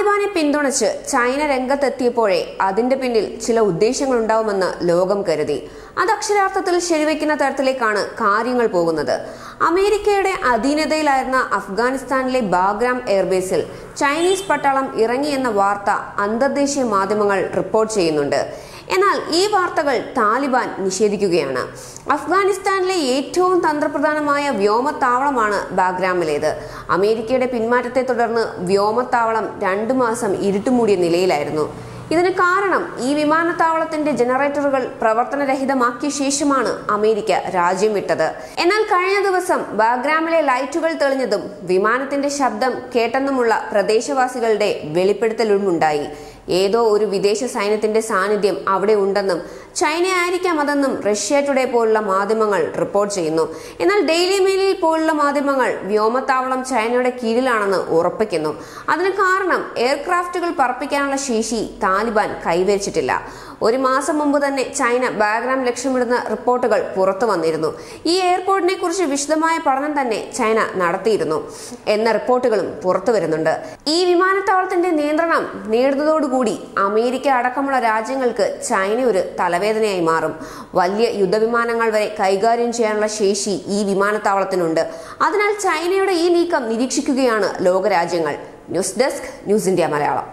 താലിബാനെ പിന്തുണച്ച് ചൈന രംഗത്തെത്തിയപ്പോഴേ അതിന്റെ പിന്നിൽ ചില ഉദ്ദേശങ്ങളുണ്ടാവുമെന്ന് ലോകം കരുതി അത് അക്ഷരാർത്ഥത്തിൽ ശരിവെക്കുന്ന തരത്തിലേക്കാണ് കാര്യങ്ങൾ പോകുന്നത് അമേരിക്കയുടെ അധീനതയിലായിരുന്ന അഫ്ഗാനിസ്ഥാനിലെ ബാഗ്രാം എയർബേസിൽ ചൈനീസ് പട്ടാളം ഇറങ്ങിയെന്ന വാർത്ത അന്തർദേശീയ മാധ്യമങ്ങൾ റിപ്പോർട്ട് ചെയ്യുന്നുണ്ട് എന്നാൽ ഈ വാർത്തകൾ താലിബാൻ നിഷേധിക്കുകയാണ് അഫ്ഗാനിസ്ഥാനിലെ ഏറ്റവും തന്ത്രപ്രധാനമായ വ്യോമത്താവളമാണ് ബാഗ്രാമിലേത് അമേരിക്കയുടെ പിന്മാറ്റത്തെ തുടർന്ന് വ്യോമത്താവളം രണ്ടു മാസം ഇരുട്ടുമൂടിയ നിലയിലായിരുന്നു ഇതിന് കാരണം ഈ വിമാനത്താവളത്തിന്റെ ജനറേറ്ററുകൾ പ്രവർത്തനരഹിതമാക്കിയ ശേഷമാണ് അമേരിക്ക രാജ്യം വിട്ടത് എന്നാൽ കഴിഞ്ഞ ദിവസം ബാഗ്രാമിലെ ലൈറ്റുകൾ തെളിഞ്ഞതും വിമാനത്തിന്റെ ശബ്ദം കേട്ടെന്നുമുള്ള പ്രദേശവാസികളുടെ വെളിപ്പെടുത്തലുമുണ്ടായി ഏതോ ഒരു വിദേശ സൈന്യത്തിന്റെ സാന്നിധ്യം അവിടെ ഉണ്ടെന്നും ചൈന ആയിരിക്കാം അതെന്നും റഷ്യ ടുഡേ പോലുള്ള മാധ്യമങ്ങൾ റിപ്പോർട്ട് ചെയ്യുന്നു എന്നാൽ ഡെയിലി മെയിലിൽ പോലുള്ള മാധ്യമങ്ങൾ വ്യോമത്താവളം ചൈനയുടെ കീഴിലാണെന്ന് ഉറപ്പിക്കുന്നു അതിന് കാരണം എയർക്രാഫ്റ്റുകൾ പറപ്പിക്കാനുള്ള ശേഷി താലിബാൻ കൈവരിച്ചിട്ടില്ല ഒരു മാസം മുമ്പ് തന്നെ ചൈന ബാഗ്രാം ലക്ഷ്യമിടുന്ന റിപ്പോർട്ടുകൾ പുറത്തു വന്നിരുന്നു ഈ എയർപോർട്ടിനെ കുറിച്ച് വിശദമായ പഠനം തന്നെ ചൈന നടത്തിയിരുന്നു എന്ന റിപ്പോർട്ടുകളും പുറത്തു വരുന്നുണ്ട് ഈ വിമാനത്താവളത്തിന്റെ നിയന്ത്രണം നേടുന്നതോടുകൂടി അമേരിക്ക അടക്കമുള്ള രാജ്യങ്ങൾക്ക് ചൈന ഒരു തലവേദനയായി മാറും വലിയ യുദ്ധവിമാനങ്ങൾ വരെ കൈകാര്യം ചെയ്യാനുള്ള ശേഷി ഈ വിമാനത്താവളത്തിനുണ്ട് അതിനാൽ ചൈനയുടെ ഈ നീക്കം നിരീക്ഷിക്കുകയാണ് ലോകരാജ്യങ്ങൾ news desk news India Malayalam